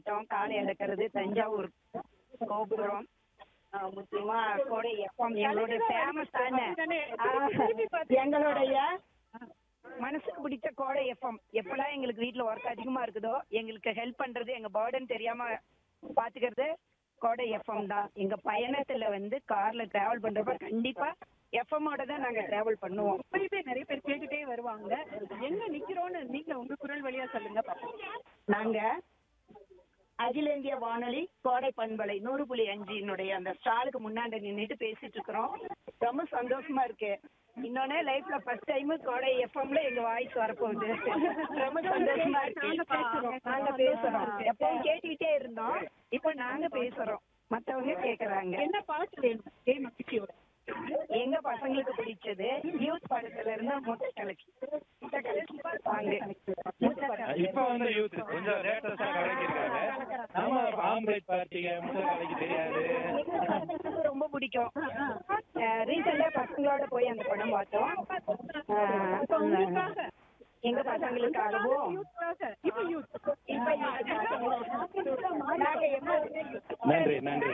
திட்டம் காலை அடக்கிறது தஞ்சாவூர் கோபுரம் ஆஹ் முக்கியமா கோடை எஃப்எம் எங்களுடைய ஃபேமஸான எங்களுடைய மனசுக்கு பிடிச்ச கோடை எஃப்எம் எப்பெல்லாம் எங்களுக்கு வீட்ல ஒர்க் அதிகமா இருக்குதோ எங்களுக்கு ஹெல்ப் பண்றது எங்க பேர்டன் தெரியாம பாத்துக்கிறது கோடை எஃப்எம் தான் எங்க பயணத்துல வந்து கார்ல டிராவல் பண்றப்ப கண்டிப்பா எஃப்எம் ஓட தான் நாங்க டிராவல் பண்ணுவோம் எப்பயுமே நிறைய பேர் கேட்டுட்டே வருவாங்க எங்க நிக்கிறோம்னு நீங்க உங்க குரல் வழியா சொல்லுங்க பாப்போம் நாங்க அகில இந்திய வானொலி கோடை பண்பலை நூறு புள்ளி அஞ்சினுடைய அந்த ஸ்டாலுக்கு முன்னாடி நின்னுட்டு பேசிட்டு இருக்கிறோம் ரொம்ப சந்தோஷமா இருக்கு இன்னொன்னு லைஃப்ல ஃபர்ஸ்ட் டைம் கோடை எஃப்எம்ல எங்க வாய்ஸ் வரப்போகுது ரொம்ப சந்தோஷமா இருக்கு நாங்க பேசுறோம். நாங்க பேசுறோம் எப்பவும் கேட்டுக்கிட்டே இருந்தோம் இப்ப நாங்க பேசுறோம் மத்தவங்க கேக்குறாங்க என்ன பாட்டு வேணும் ஏ மகிழ்ச்சியோட எங்க பசங்களுக்கு பிடிச்சது யூத் படத்துல இருந்து முட்டை கலக்கி முட்டை கலக்கி வாங்க முட்டை கலக்கி. இப்ப வந்து யூத் கொஞ்சம் லேட்டஸ்டா கலக்கிருக்காங்க நம்ம ஆம்லேட் பார்ட்டிங்க முட்டை கலக்கி தெரியாது எங்க பசங்களுக்கு ரொம்ப பிடிக்கும் ரீசெண்டா பசங்களோட போய் அந்த படம் பார்த்தோம் இப்ப அஹ் உங்களுக்காக எங்க பசங்களுக்காகவும் யூத்காக இப்ப யூத் இப்ப எங்களுக்காகவும் நாங்க எப்பவுமே நன்றி நன்றி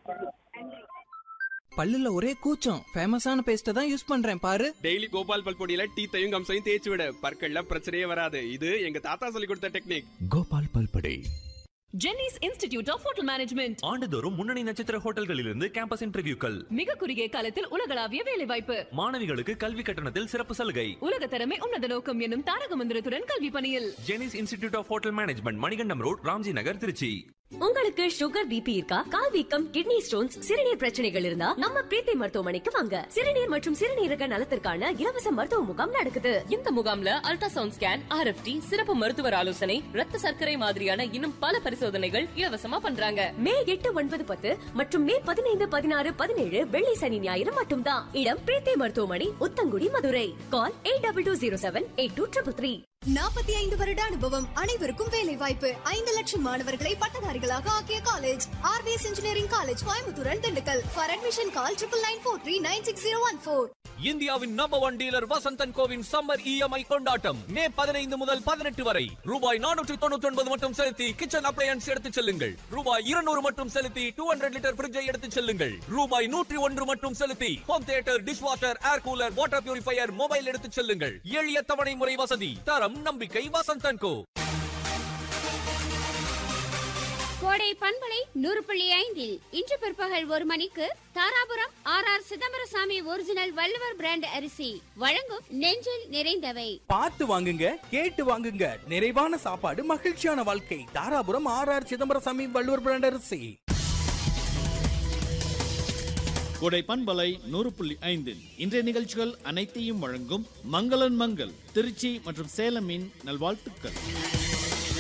பல்லுல ஒரே கூச்சம் ஃபேமஸான பேஸ்ட தான் யூஸ் பண்றேன் பாரு டெய்லி கோபால் பல்பொடியில டீத்தையும் கம்சையும் தேய்ச்சி விட பற்கள்ல பிரச்சனையே வராது இது எங்க தாத்தா சொல்லி கொடுத்த technique Gopal Palpade Jenneys institute of hotel management ஆண்டுதோறும் முன்னணி நட்சத்திர ஹோட்டல்களிலிருந்து கேம்பஸ் இன்டர்வியூக்கள் மிக குறுகிய காலத்தில் உலகளாவிய வேலைவாய்ப்பு மாணவிகளுக்கு கல்வி கட்டணத்தில் சிறப்பு சலுகை உலக தரமே உன்னத நோக்கம் என்னும் தாரக மந்திரத்துடன் கல்வி பணியில் Jenneys institute of hotel management Manikandam road Ramji Nagar Tiruchi உங்களுக்கு சுகர் பிபி இருக்கா கால் வீக்கம் கிட்னி ஸ்டோன்ஸ் சிறுநீர் பிரச்சனைகள் இருந்தா நம்ம பிரீத்தி மருத்துவமனைக்கு வாங்க சிறுநீர் மற்றும் சிறுநீரக நலத்திற்கான இலவச மருத்துவ முகாம் நடக்குது இந்த முகாம்ல அல்ட்ராசவுண்ட் ஸ்கேன் ஆர்எஃப்டி சிறப்பு மருத்துவர் ஆலோசனை ரத்த சர்க்கரை மாதிரியான இன்னும் பல பரிசோதனைகள் இலவசமா பண்றாங்க மே எட்டு ஒன்பது பத்து மற்றும் மே பதினைந்து பதினாறு பதினேழு வெள்ளி சனி ஞாயிறு மட்டும்தான் இடம் பிரீத்தி மருத்துவமனை Uthangudi Madurai call eight double two zero seven eight two triple three நாற்பத்தி ஐந்து வருட அனுபவம் அனைவருக்கும் வேலை வாய்ப்பு ஐந்து லட்சம் மாணவர்களை பட்டதாரிகளாக ஆக்கிய college RVS engineering college Coimbatore and Dindigul for admission call triple nine four three nine six zero one four இந்தியாவின் நம்பர் ஒன் டீலர் வசந்தன் கோவின் சம்மர் இஎம்ஐ கொண்டாட்டம் மே பதினைந்து முதல் பதினெட்டு வரை ரூபாய் நானூற்றி தொண்ணூற்றி ஒன்பது மட்டும் செலுத்தி கிச்சன் அப்ளையன்ஸ் எடுத்துச் செல்லுங்கள் ரூபாய் இருநூறு மட்டும் செலுத்தி டூ ஹண்ட்ரட் லிட்டர் ஃபிரிட்ஜை எடுத்துச் செல்லுங்கள் ரூபாய் நூற்றி ஒன்று மட்டும் செலுத்தி home theatre dish washer air cooler water purifier mobile எடுத்துச் செல்லுங்கள் எளிய தவணை முறை வசதி தரம் நம்பிக்கை வசந்தன் கோ கோடை பண்பலை நூறு புள்ளி ஐந்தில் இன்று பிற்பகல் ஒரு மணிக்கு Dharapuram R R Chidambarasamy original Valluvar brand அரிசி வழங்கும் நெஞ்சில் நிறைந்தவை பார்த்து வாங்குங்க கேட்டு வாங்குங்க நிறைவான சாப்பாடு மகிழ்ச்சியான வாழ்க்கை Dharapuram R R Chidambarasamy Valluvar brand அரிசி கொடை பண்பலை நூறு புள்ளி ஐந்தில் இன்றைய நிகழ்ச்சிகள் அனைத்தையும் வழங்கும் மங்களன் மங்கள் திருச்சி மற்றும் சேலமின் நல்வாழ்த்துக்கள்